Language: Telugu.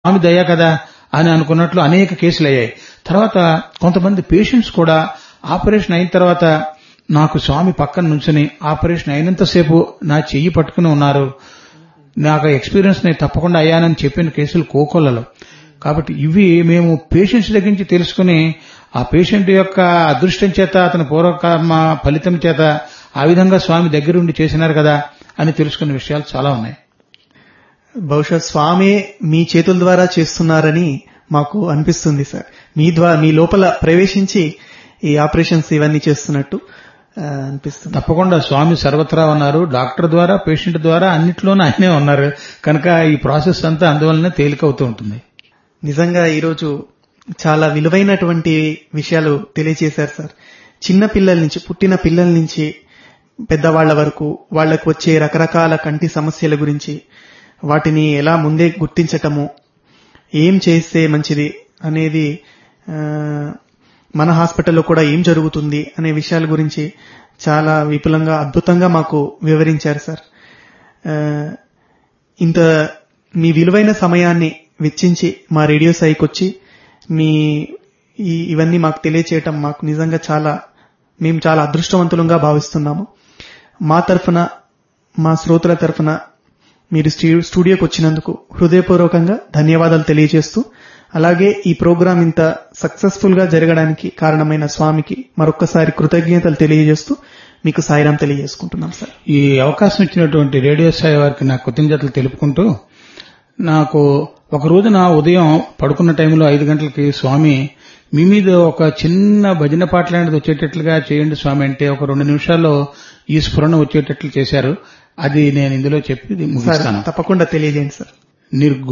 స్వామి దయ కదా అని అనుకున్నట్లు అనేక కేసులు అయ్యాయి తర్వాత కొంతమంది పేషెంట్స్ కూడా ఆపరేషన్ అయిన తర్వాత నాకు స్వామి పక్కన నుంచుని ఆపరేషన్ అయినంతసేపు నా చెయ్యి పట్టుకుని ఉన్నారు నాకు ఎక్స్పీరియన్స్ నేను తప్పకుండా అయ్యానని చెప్పిన కేసులు కోకొల్లలో కాబట్టి ఇవి మేము పేషెంట్స్ దగ్గర నుంచి తెలుసుకుని ఆ పేషెంట్ యొక్క అదృష్టం చేత అతని పూర్వకర్మ ఫలితం చేత ఆ విధంగా స్వామి దగ్గరుండి చేసినారు కదా అని తెలుసుకున్న విషయాలు చాలా ఉన్నాయి బహుశా స్వామి మీ చేతుల ద్వారా చేస్తున్నారని మాకు అనిపిస్తుంది సార్ మీ ద్వారా మీ లోపల ప్రవేశించి ఈ ఆపరేషన్స్ ఇవన్నీ చేస్తున్నట్టు ఆ, అనిపిస్తుంది తప్పకుండా స్వామి సర్వత్రా ఉన్నారు డాక్టర్ ద్వారా పేషెంట్ ద్వారా అన్నిట్లోనూ ఆయనే ఉన్నారు కనుక ఈ ప్రాసెస్ అంతా అందువల్లనే తేలికవుతూ ఉంటుంది నిజంగా ఈరోజు చాలా విలువైనటువంటి విషయాలు తెలియజేశారు సార్ చిన్న పిల్లల నుంచి పుట్టిన పిల్లల నుంచి పెద్దవాళ్ల వరకు వాళ్లకు వచ్చే రకరకాల కంటి సమస్యల గురించి వాటిని ఎలా ముందే గుర్తించటము ఏం చేస్తే మంచిది అనేది ఆ, మన హాస్పిటల్లో కూడా ఏం జరుగుతుంది అనే విషయాల గురించి చాలా విపులంగా అద్భుతంగా మాకు వివరించారు సార్ ఆ, ఇంత మీ విలువైన సమయాన్ని వెచ్చించి మా రేడియో సైకి వచ్చి మీ ఈ ఇవన్నీ మాకు తెలియచేయటం మాకు నిజంగా చాలా మేము చాలా అదృష్టవంతులంగా భావిస్తున్నాము మా తరఫున మా శ్రోతల తరఫున మీరు స్టూ- స్టూడియోకి వచ్చినందుకు హృదయపూర్వకంగా ధన్యవాదాలు తెలియజేస్తూ అలాగే ఈ ప్రోగ్రాం ఇంత సక్సెస్ఫుల్ గా జరగడానికి కారణమైన స్వామికి మరొక్కసారి కృతజ్ఞతలు తెలియజేస్తూ మీకు సాయిరాం తెలియజేసుకుంటున్నాం సార్ ఈ అవకాశం ఇచ్చినటువంటి రేడియో సాయి వారికి నా కృతజ్ఞతలు తెలుపుకుంటూ నాకు ఒక రోజున ఉదయం పడుకున్న టైంలో ఐదు గంటలకి స్వామి మీ మీద ఒక చిన్న భజన పాట లాంటిది వచ్చేటట్లుగా చేయండి స్వామి అంటే ఒక రెండు నిమిషాల్లో ఈ స్ఫురణ వచ్చేటట్లు చేశారు అది నేను ఇందులో చెప్పి సార్ ముగిస్తాను తప్పకుండా తెలియజేయండి సార్ నిర్గు